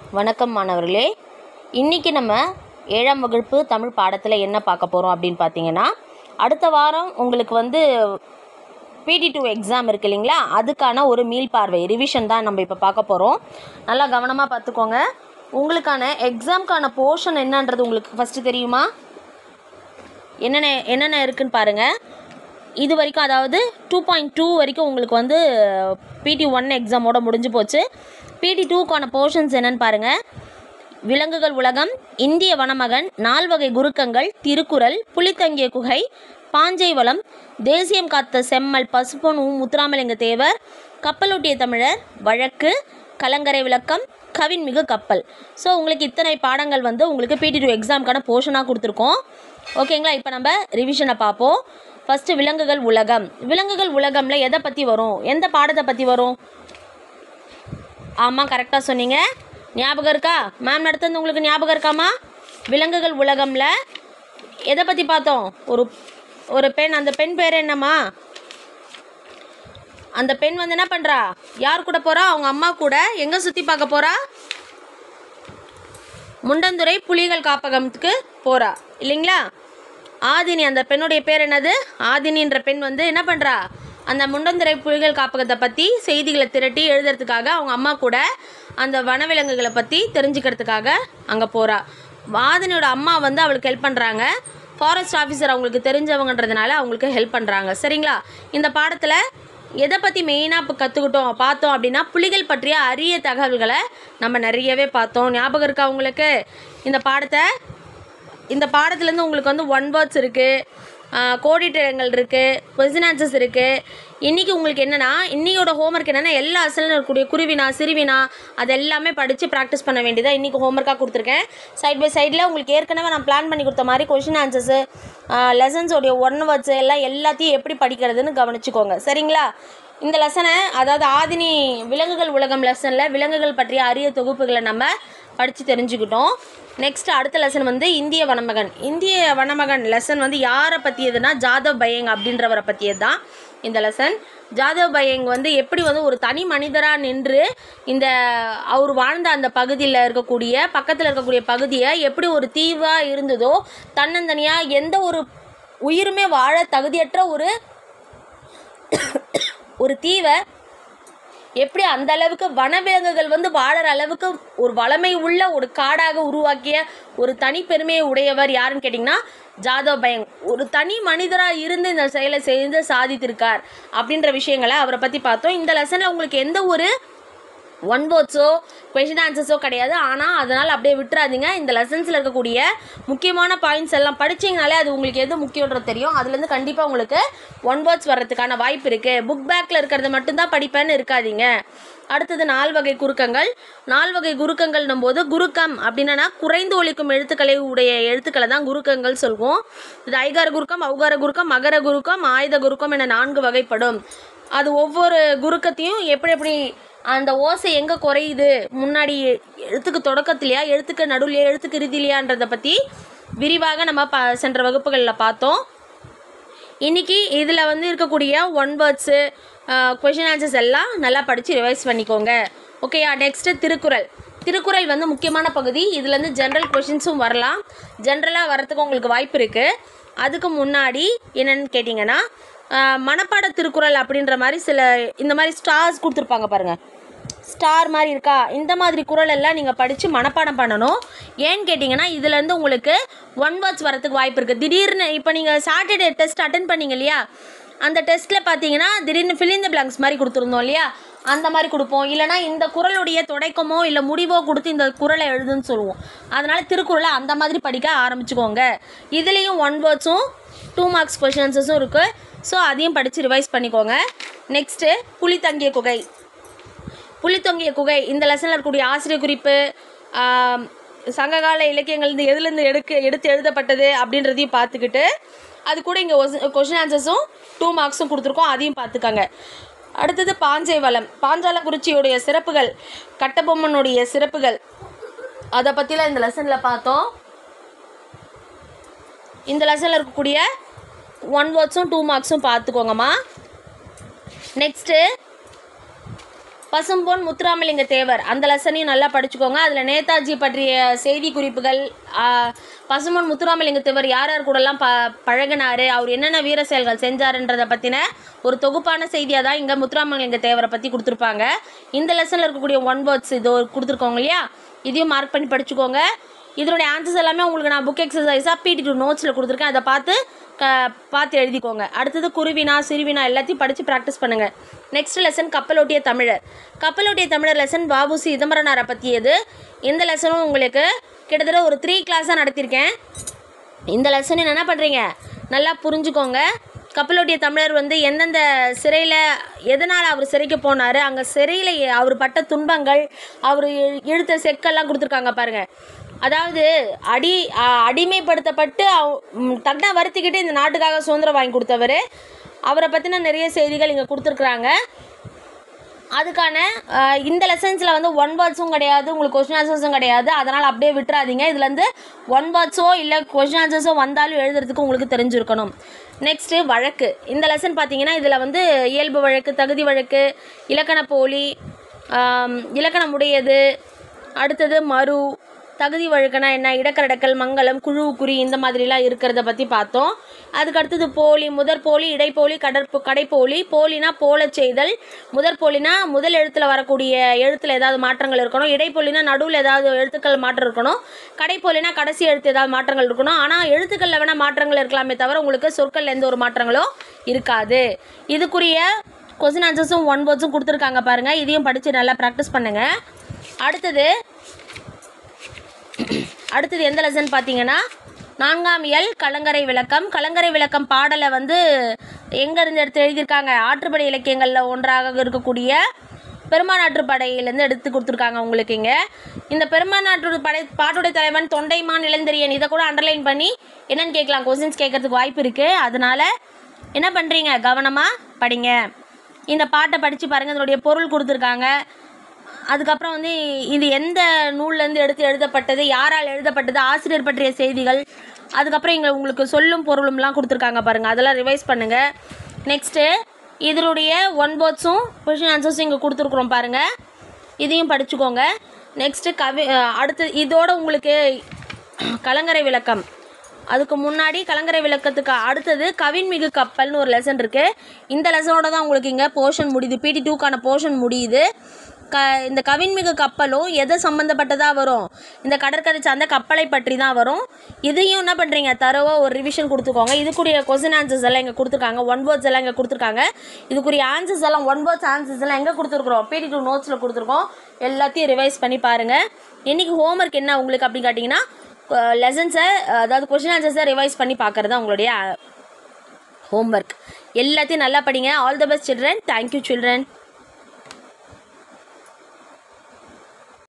வணக்கம் மாணவர்களே இன்றைக்கி நம்ம ஏழாம் வகுப்பு தமிழ் பாடத்தில் என்ன பார்க்க போகிறோம் அப்படின்னு பார்த்தீங்கன்னா அடுத்த வாரம் உங்களுக்கு வந்து பிடி டூ எக்ஸாம் இருக்கு இல்லைங்களா அதுக்கான ஒரு மீள் பார்வை ரிவிஷன் தான் நம்ம இப்போ பார்க்க போகிறோம் நல்லா கவனமாக பார்த்துக்கோங்க உங்களுக்கான எக்ஸாம்க்கான போர்ஷன் என்னன்றது உங்களுக்கு ஃபஸ்ட்டு தெரியுமா என்னென்ன என்னென்ன இருக்குன்னு பாருங்கள் இது வரைக்கும் அதாவது டூ பாயிண்ட் டூ வரைக்கும் உங்களுக்கு வந்து பிடி ஒன் எக்ஸாமோட முடிஞ்சு போச்சு பிடி டூக்கான போர்ஷன்ஸ் என்னன்னு பாருங்கள் விலங்குகள் உலகம் இந்திய வனமகன் நால்வகை குருக்கங்கள் திருக்குறள் புலித்தங்கிய குகை பாஞ்சை வளம் தேசியம் காத்த செம்மல் பசுப்பொன் உ முத்துராமலிங்க தேவர் கப்பலோட்டிய தமிழர் வழக்கு கலங்கரை விளக்கம் கவின்மிகு கப்பல் ஸோ உங்களுக்கு இத்தனை பாடங்கள் வந்து உங்களுக்கு பிடி டூ எக்ஸாம்க்கான போர்ஷனாக கொடுத்துருக்கோம் ஓகேங்களா இப்போ நம்ம ரிவிஷனை பார்ப்போம் ஃபஸ்ட்டு விலங்குகள் உலகம் விலங்குகள் உலகம்ல எதை பற்றி வரும் எந்த பாடத்தை பற்றி வரும் ஆமாம் கரெக்டாக சொன்னீங்க ஞாபகம் இருக்கா மேம் நடத்துனது உங்களுக்கு ஞாபகம் இருக்காமா விலங்குகள் உலகம்ல எதை பற்றி பார்த்தோம் ஒரு ஒரு பெண் அந்த பெண் பேர் என்னம்மா அந்த பெண் வந்து என்ன பண்ணுறா யார் கூட போகிறா அவங்க அம்மா கூட எங்கே சுற்றி பார்க்க போகிறா முண்டந்துறை புலிகள் காப்பகத்துக்கு போகிறா இல்லைங்களா ஆதினி அந்த பெண்ணுடைய பேர் என்னது ஆதினின்ற பெண் வந்து என்ன பண்ணுறா அந்த முண்டந்துறை புலிகள் காப்பகத்தை பற்றி செய்திகளை திரட்டி எழுதுறதுக்காக அவங்க அம்மா கூட அந்த வனவிலங்குகளை பற்றி தெரிஞ்சுக்கிறதுக்காக அங்கே போகிறா ஆதினியோட அம்மா வந்து அவளுக்கு ஹெல்ப் பண்ணுறாங்க ஃபாரஸ்ட் ஆஃபீஸர் அவங்களுக்கு தெரிஞ்சவங்கன்றதுனால அவங்களுக்கு ஹெல்ப் பண்ணுறாங்க சரிங்களா இந்த பாடத்தில் எதை பற்றி மெயினாக இப்போ கற்றுக்கிட்டோம் பார்த்தோம் அப்படின்னா புலிகள் பற்றிய அரிய தகவல்களை நம்ம நிறையவே பார்த்தோம் ஞாபகம் இருக்கா உங்களுக்கு இந்த பாடத்தை இந்த பாடத்துலேருந்து உங்களுக்கு வந்து ஒன் வேர்ட்ஸ் இருக்குது கோடிட்டங்கள் இருக்குது கொஸ்டின் ஆன்சர்ஸ் இருக்குது இன்றைக்கி உங்களுக்கு என்னென்னா இன்றையோட ஹோம்ஒர்க் என்னென்னா எல்லா அசலும் இருக்கக்கூடிய குருவினா சிறுவினா அது எல்லாமே படித்து ப்ராக்டிஸ் பண்ண வேண்டியதாக இன்றைக்கி ஹோம்ஒர்க்காக கொடுத்துருக்கேன் சைட் பை சைடில் உங்களுக்கு ஏற்கனவே நான் பிளான் பண்ணி கொடுத்த மாதிரி கொஷின் ஆன்சர்ஸு லெசன்ஸோடைய ஒன் வேர்ட்ஸு எல்லாம் எல்லாத்தையும் எப்படி படிக்கிறதுன்னு கவனிச்சுக்கோங்க சரிங்களா இந்த லெசனை அதாவது ஆதினி விலங்குகள் உலகம் லெசனில் விலங்குகள் பற்றிய அரிய தொகுப்புகளை நம்ம படித்து தெரிஞ்சுக்கிட்டோம் நெக்ஸ்ட் அடுத்த லெசன் வந்து இந்திய வனமகன் இந்திய வனமகன் லெசன் வந்து யாரை பற்றியதுன்னா ஜாதவ் பையங் அப்படின்றவரை பற்றியது தான் இந்த லெசன் ஜாதவ் பையங் வந்து எப்படி வந்து ஒரு தனி மனிதராக நின்று இந்த அவர் வாழ்ந்த அந்த பகுதியில் இருக்கக்கூடிய பக்கத்தில் இருக்கக்கூடிய பகுதியை எப்படி ஒரு தீவாக இருந்ததோ தன்னந்தனியாக எந்த ஒரு உயிருமே வாழ தகுதியற்ற ஒரு ஒரு தீவை எப்படி அந்த அளவுக்கு வனவிலங்குகள் வந்து வாழற அளவுக்கு ஒரு வளமை உள்ள ஒரு காடாக உருவாக்கிய ஒரு தனி பெருமையை உடையவர் யாருன்னு கேட்டிங்கன்னா ஜாதவ் பயங் ஒரு தனி மனிதராக இருந்து இந்த செயலை செய்து சாதித்திருக்கார் அப்படின்ற விஷயங்களை அவரை பற்றி பார்த்தோம் இந்த லெசனில் உங்களுக்கு எந்த ஒரு ஒன் வேர்ட்ஸோ கொஷின் ஆன்சர்ஸோ கிடையாது ஆனால் அதனால் அப்படியே விட்டுறாதீங்க இந்த லெசன்ஸில் இருக்கக்கூடிய முக்கியமான பாயிண்ட்ஸ் எல்லாம் படிச்சிங்கனாலே அது உங்களுக்கு எது முக்கியன்றது தெரியும் அதுலேருந்து கண்டிப்பாக உங்களுக்கு ஒன் வேர்ட்ஸ் வர்றதுக்கான வாய்ப்பு இருக்குது புக் பேக்கில் இருக்கிறத மட்டும்தான் படிப்பேன்னு இருக்காதீங்க அடுத்தது நால் வகை குறுக்கங்கள் நால் வகை குறுக்கங்கள்னும் போது குறுக்கம் அப்படின்னா குறைந்து ஒழிக்கும் எழுத்துக்களை உடைய எழுத்துக்களை தான் குறுக்கங்கள் சொல்வோம் இது ஐகார குறுக்கம் ஔகார குறுக்கம் மகர குறுக்கம் ஆயுத குறுக்கம் என நான்கு வகைப்படும் அது ஒவ்வொரு குறுக்கத்தையும் எப்படி எப்படி அந்த ஓசை எங்கே குறையுது முன்னாடி எழுத்துக்கு தொடக்கத்துலையா எழுத்துக்கு நடுவுலையா எழுத்துக்கு இறுதிலையான்றதை பற்றி விரிவாக நம்ம ப சென்ற வகுப்புகளில் பார்த்தோம் இன்றைக்கி இதில் வந்து இருக்கக்கூடிய ஒன் வேர்ட்ஸு கொஷின் ஆன்சர்ஸ் எல்லாம் நல்லா படித்து ரிவைஸ் பண்ணிக்கோங்க ஓகேயா நெக்ஸ்ட்டு திருக்குறள் திருக்குறள் வந்து முக்கியமான பகுதி இதுலேருந்து ஜென்ரல் கொஷின்ஸும் வரலாம் ஜென்ரலாக வரத்துக்கு உங்களுக்கு வாய்ப்பு இருக்குது அதுக்கு முன்னாடி என்னென்னு கேட்டிங்கன்னா மனப்பாட திருக்குறள் அப்படின்ற மாதிரி சில இந்த மாதிரி ஸ்டார்ஸ் கொடுத்துருப்பாங்க பாருங்கள் ஸ்டார் மாதிரி இருக்கா இந்த மாதிரி குரல் எல்லாம் நீங்கள் படித்து மனப்பாடம் பண்ணணும் ஏன்னு கேட்டிங்கன்னா இதுலேருந்து உங்களுக்கு ஒன் வேர்ட்ஸ் வரத்துக்கு வாய்ப்பு இருக்குது திடீர்னு இப்போ நீங்கள் சாட்டர்டே டெஸ்ட் அட்டன் பண்ணீங்க இல்லையா அந்த டெஸ்ட்டில் பார்த்தீங்கன்னா திடீர்னு fill in the blanks மாதிரி கொடுத்துருந்தோம் இல்லையா அந்த மாதிரி கொடுப்போம் இல்லைனா இந்த குரலுடைய தொடக்கமோ இல்லை முடிவோ கொடுத்து இந்த குரலை எழுதுன்னு சொல்லுவோம் அதனால் திருக்குறளை அந்த மாதிரி படிக்க ஆரம்பிச்சுக்கோங்க இதுலேயும் ஒன் வேர்ட்ஸும் டூ மார்க்ஸ் கொஷின்ஸஸும் இருக்குது ஸோ அதையும் படித்து ரிவைஸ் பண்ணிக்கோங்க நெக்ஸ்ட்டு புலி தங்கிய குகை புலி தொங்கிய குகை இந்த லெசனில் இருக்கக்கூடிய ஆசிரியர் குறிப்பு ஆம், சங்ககால இலக்கியங்கள் இருந்து எதுலேருந்து எடுக்க எடுத்து எழுதப்பட்டது அப்படின்றதையும் பார்த்துக்கிட்டு அது கூட இங்கே கொஷின் ஆன்சர்ஸும் டூ மார்க்ஸும் கொடுத்துருக்கோம் அதையும் பார்த்துக்கங்க அடுத்தது பாஞ்சை வளம் பாஞ்சாலக்குறிச்சியுடைய சிறப்புகள் கட்டபொம்மனுடைய சிறப்புகள் அதை பற்றிலாம் இந்த லெசனில் பார்த்தோம் இந்த லெசனில் இருக்கக்கூடிய ஒன் வேர்ட்ஸும் டூ மார்க்ஸும் பார்த்துக்கோங்கம்மா நெக்ஸ்ட்டு பசும்பொன் முத்துராமலிங்க தேவர் அந்த லெசனையும் நல்லா படிச்சுக்கோங்க அதில் நேதாஜி பற்றிய செய்தி குறிப்புகள் ஆ, பசும்பொன் முத்துராமலிங்க தேவர் யார் யார் கூடலாம் ப பழகினாரு அவர் என்னென்ன வீர செயல்கள் செஞ்சாருன்றதை பற்றின ஒரு தொகுப்பான செய்தியாக தான் இங்கே முத்துராமலிங்க தேவரை பற்றி கொடுத்துருப்பாங்க இந்த லெசனில் இருக்கக்கூடிய ஒன் வேர்ட்ஸ் இது கொடுத்துருக்கோங்க இல்லையா இதையும் மார்க் பண்ணி படிச்சுக்கோங்க இதனுடைய ஆன்சர்ஸ் எல்லாமே உங்களுக்கு நான் புக் எக்ஸசைஸாக பிடி டூ நோட்ஸில் கொடுத்துருக்கேன் அதை பார்த்து க பார்த்து எழுதிக்கோங்க அடுத்தது குருவினா சிறுவினா எல்லாத்தையும் படித்து ப்ராக்டிஸ் பண்ணுங்கள் நெக்ஸ்ட் லெசன் கப்பலோட்டிய தமிழர் கப்பலோட்டிய தமிழர் லெசன் பாபு சிதம்பரனாரை பற்றியது இந்த லெசனும் உங்களுக்கு கிட்டத்தட்ட ஒரு த்ரீ கிளாஸாக நடத்தியிருக்கேன் இந்த லெசன் என்ன பண்ணுறீங்க நல்லா புரிஞ்சுக்கோங்க கப்பலோட்டிய தமிழர் வந்து எந்தெந்த சிறையில் எதனால் அவர் சிறைக்கு போனார் அங்கே சிறையில் அவர் பட்ட துன்பங்கள் அவர் இ- இழுத்த செக்கெல்லாம் கொடுத்துருக்காங்க பாருங்கள் அதாவது அடி அ- அடிமைப்படுத்தப்பட்டு அவ- ம், தன்னை வருத்திக்கிட்டு இந்த நாட்டுக்காக சுதந்திரம் வாங்கி கொடுத்தவர் அவரை பற்றின நிறைய செய்திகள் இங்கே கொடுத்துருக்குறாங்க அதுக்கான அஹ், இந்த லெசன்ஸில் வந்து ஒன் வேர்ட்ஸும் கிடையாது உங்களுக்கு கொஸ்டின் ஆன்சர்ஸும் கிடையாது அதனால் அப்படியே விட்டுறாதீங்க இதுலேருந்து ஒன் வேர்ட்ஸோ இல்லை கொஸ்டின் ஆன்சர்ஸோ வந்தாலும் எழுதுறதுக்கு உங்களுக்கு தெரிஞ்சிருக்கணும் நெக்ஸ்ட்டு வழக்கு இந்த லெசன் பார்த்தீங்கன்னா இதில் வந்து இயல்பு வழக்கு தகுதி வழக்கு இலக்கண போலி ஆம், இலக்கணமுடையது அடுத்தது மறு தகுதி வழக்குனா என்ன இடக்கரடக்கல் மங்களம் குழு குறி இந்த மாதிரிலாம் இருக்கிறத பற்றி பார்த்தோம் அதுக்கு அடுத்தது போலி முதற் போலி இடைப்போலி கடற்பு கடைப்போலி போலினா போலச் செய்தல் முதற் போலினா முதல் எழுத்தில் வரக்கூடிய எழுத்தில் ஏதாவது மாற்றங்கள் இருக்கணும் இடைப்போலினா நடுவில் ஏதாவது எழுத்துக்கள் மாற்றம் இருக்கணும் கடைப்போலினா கடைசி எழுத்து ஏதாவது மாற்றங்கள் இருக்கணும் ஆனால் எழுத்துக்களில் வேணால் மாற்றங்கள் இருக்கலாமே தவிர உங்களுக்கு சொற்களில் எந்த ஒரு மாற்றங்களும் இருக்காது இதுக்குரிய கொஸ்டின் ஆன்சர்ஸும் ஒன் வேர்ட்ஸும் கொடுத்துருக்காங்க பாருங்கள் இதையும் படித்து நல்லா ப்ராக்டிஸ் பண்ணுங்கள் அடுத்தது அடுத்தது எந்த லெசன் பார்த்தீங்கன்னா நான்காம் இயல் கலங்கரை விளக்கம் கலங்கரை விளக்கம் பாடலை வந்து எங்கேருந்து எடுத்து எழுதியிருக்காங்க ஆற்றுப்படை இலக்கியங்களில் ஒன்றாக இருக்கக்கூடிய பெருமாநாட்டுப்படையிலேருந்து எடுத்து கொடுத்துருக்காங்க உங்களுக்கு இங்கே இந்த பெருமாநாட்டு படை பாட்டுடைய தலைவன் தொண்டைமான் இளந்தெரியன் இதை கூட அண்டர்லைன் பண்ணி என்னன்னு கேட்கலாம் கொஸ்டின்ஸ் கேட்கறதுக்கு வாய்ப்பு இருக்குது அதனால் என்ன பண்ணுறீங்க கவனமாக படிங்க இந்த பாட்டை படித்து பாருங்கள் இதனுடைய பொருள் கொடுத்துருக்காங்க அதுக்கப்புறம் வந்து இது எந்த நூல்லேருந்து எடுத்து எழுதப்பட்டது யாரால் எழுதப்பட்டது ஆசிரியர் பற்றிய செய்திகள் அதுக்கப்புறம் இங்கே உங்களுக்கு சொல்லும் பொருளும்லாம் கொடுத்துருக்காங்க பாருங்கள் அதெல்லாம் ரிவைஸ் பண்ணுங்கள் நெக்ஸ்ட்டு இதனுடைய ஒன் வேர்ட்ஸும் கொஷின் ஆன்சர்ஸும் இங்கே கொடுத்துருக்குறோம் பாருங்கள் இதையும் படிச்சுக்கோங்க நெக்ஸ்ட்டு கவி அஹ் அடுத்து இதோட உங்களுக்கு கலங்கரை விளக்கம் அதுக்கு முன்னாடி கலங்கரை விளக்கத்துக்கு அடுத்தது கவின்மிகு கப்பல்னு ஒரு லெசன் இருக்குது இந்த லெசனோட தான் உங்களுக்கு இங்கே போர்ஷன் முடியுது பிடி டூக்கான போர்ஷன் முடியுது க இந்த கவின்மிகு கப்பலும் எதை சம்மந்தப்பட்டதாக வரும் இந்த கடற்கரை சார்ந்த கப்பலை பற்றி தான் வரும் இதையும் என்ன பண்ணுறீங்க தரவாக ஒரு ரிவிஷன் கொடுத்துக்கோங்க இதுக்குரிய கொஸ்டின் ஆன்சர்ஸ் எல்லாம் இங்கே கொடுத்துருக்காங்க ஒன் வேர்ட்ஸ் எல்லாம் இங்கே கொடுத்துருக்காங்க இதுக்குரிய ஆன்சர்ஸ் எல்லாம் ஒன் வேர்ட்ஸ் ஆன்சர்ஸ் எல்லாம் எங்கே கொடுத்துருக்குறோம் பிடி டூ நோட்ஸில் கொடுத்துருக்கோம் எல்லாத்தையும் ரிவைஸ் பண்ணி பாருங்கள் இன்றைக்கி ஹோம்ஒர்க் என்ன உங்களுக்கு அப்படின்னு கேட்டிங்கன்னா லெசன்ஸை அதாவது கொஷின் ஆன்சர்ஸை ரிவைஸ் பண்ணி பார்க்குறது தான் உங்களுடைய ஹோம்ஒர்க் எல்லாத்தையும் நல்லா படிங்க all the best children thank you children